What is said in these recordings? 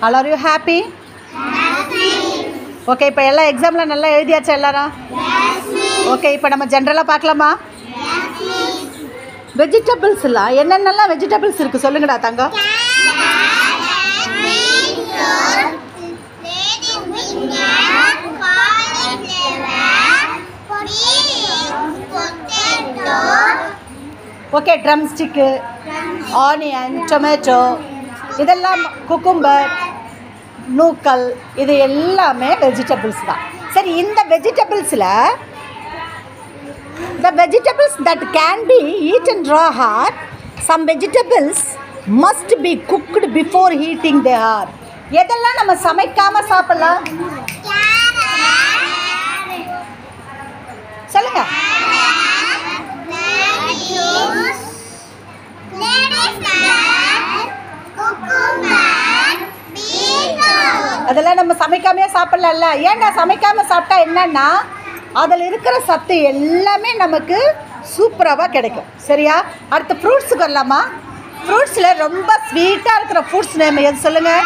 all are you happy okay இப்போ எல்லாம் எக்ஸாமில் நல்லா எழுதியாச்சா எல்லாரும் ஓகே இப்போ நம்ம ஜென்ரலாக பார்க்கலாமா வெஜிடபிள்ஸ்லாம் என்னென்னலாம் வெஜிடபிள்ஸ் இருக்குது சொல்லுங்கடா தங்கம் okay drum stick onion tomato இதெல்லாம் குக்கும்பர் நூக்கல் இது எல்லாமே வெஜிடபிள்ஸ் தான் சரி இந்த வெஜிடபிள்ஸில் the vegetables that can be eaten raw hot some vegetables must be cooked before heating they are எதெல்லாம் நம்ம சமைக்காம சாப்பிடலாம் சொல்லுங்க அதெல்லாம் நம்ம சமைக்காமே சாப்பிடலாம்ல ஏன்டா சமைக்காம சாப்பிட்டா என்னன்னா அதில் இருக்கிற சத்து எல்லாமே நமக்கு சூப்பராக கிடைக்கும் சரியா அடுத்து ஃப்ரூட்ஸுக்கு வரலாமா ஃப்ரூட்ஸில் ரொம்ப ஸ்வீட்டாக இருக்கிற ஃப்ரூட்ஸ் நேம் எது சொல்லுங்கள்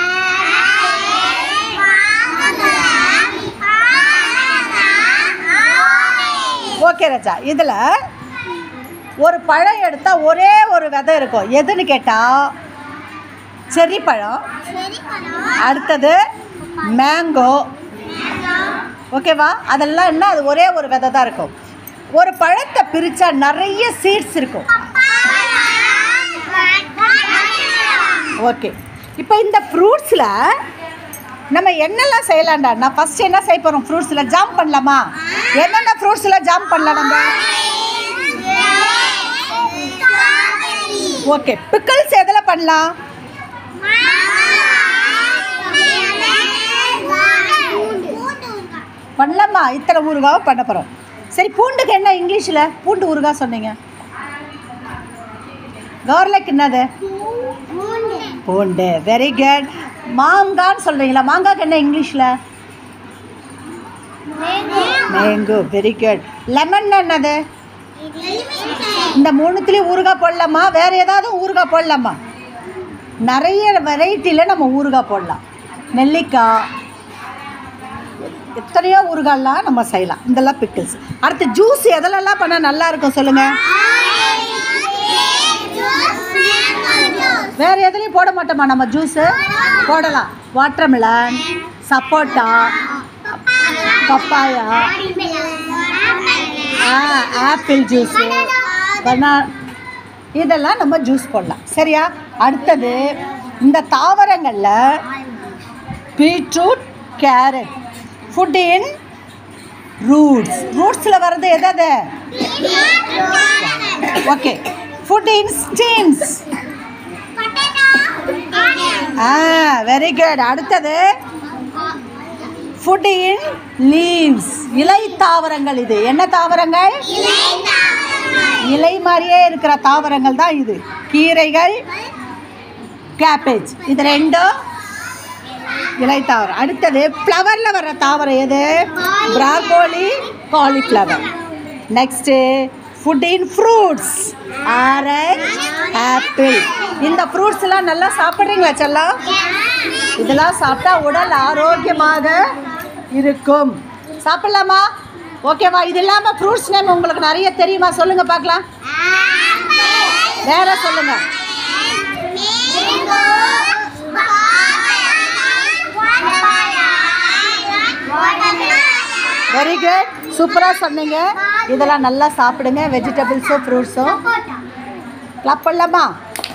ஓகே ராஜா இதில் ஒரு பழம் எடுத்தால் ஒரே ஒரு விதை இருக்கும் எதுன்னு கேட்டால் செர்ரி பழம் அடுத்தது மேங்கோ ஓகேவா அதெல்லாம் என்ன அது ஒரே ஒரு விதை தான் இருக்கும் ஒரு பழத்தை பிரித்தா நிறைய சீட்ஸ் இருக்கும் ஓகே இப்போ இந்த ஃப்ரூட்ஸில் நம்ம என்னெல்லாம் செய்யலாம்டா நான் ஃபஸ்ட் என்ன செய்ய போகிறோம் ஃப்ரூட்ஸில் ஜாம் பண்ணலாமா என்னென்ன ஃப்ரூட்ஸில் ஜாம் பண்ணலாம் நம்ம ஓகே பிக்கிள்ஸ் எதில் பண்ணலாம் பண்ணலாமா இத்தனை ஊறுகாவை பண்ண போகிறோம் சரி பூண்டுக்கு என்ன இங்கிலீஷில் பூண்டு ஊறுகாய் சொன்னீங்க கார்லிக் என்னது பூண்டு வெரி குட் மாங்கான்னு சொல்கிறீங்களா மாங்காய்க்கு என்ன இங்கிலீஷில் மேங்கோ வெரி குட் லெமன் என்னது இந்த மூணுத்துலேயும் ஊறுகாய் போடலாமா வேறு ஏதாவது ஊறுகாய் போடலாமா நிறைய வெரைட்டியில் நம்ம ஊறுகாய் போடலாம் நெல்லிக்காய் எத்தனையோ ஊறுகாய்லாம் நம்ம செய்யலாம் இதெல்லாம் பிக்கிள்ஸ் அடுத்து ஜூஸ் எதிலெல்லாம் பண்ணால் நல்லா இருக்கும் சொல்லுங்கள் வேறு எதுலேயும் போட மாட்டோமா நம்ம ஜூஸு போடலாம் வாட்டர்மெலன் சப்போட்டா பப்பாயா ஆ ஆப்பிள் ஜூஸு பனா இதெல்லாம் நம்ம ஜூஸ் போடலாம் சரியா அடுத்தது இந்த தாவரங்களில் beetroot carrot food in roots ரூட்ஸில் வர்றது எதாவது okay food in stems ah very good அடுத்தது ஃபுட் இன் லீவ்ஸ் இலை தாவரங்கள் இது என்ன தாவரங்கள் இலை மாதிரியே இருக்கிற தாவரங்கள் தான் இது கீரைகள் கேபேஜ் இது ரெண்டும் இலை தாவரம் அடுத்தது ஃப்ளவரில் வர்ற தாவரம் எது broccoli cauliflower next food in fruits orange apple இந்த ஃப்ரூட்ஸ்லாம் நல்லா சாப்பிட்றீங்களா செல்லம் இதெல்லாம் சாப்பிட்டா உடல் ஆரோக்கியமாக இருக்கும் சாப்பிட்லாமா ஓகேவா இது இல்லாமல் ஃப்ரூட்ஸ் நேம் உங்களுக்கு நிறைய தெரியுமா சொல்லுங்கள் பார்க்கலாம் வேற சொல்லுங்கள் வெரி குட் சூப்பராக சொன்னீங்க இதெல்லாம் நல்லா சாப்பிடுங்க வெஜிடபிள்ஸும் ஃப்ரூட்ஸும் கிளப் பண்ணலாமா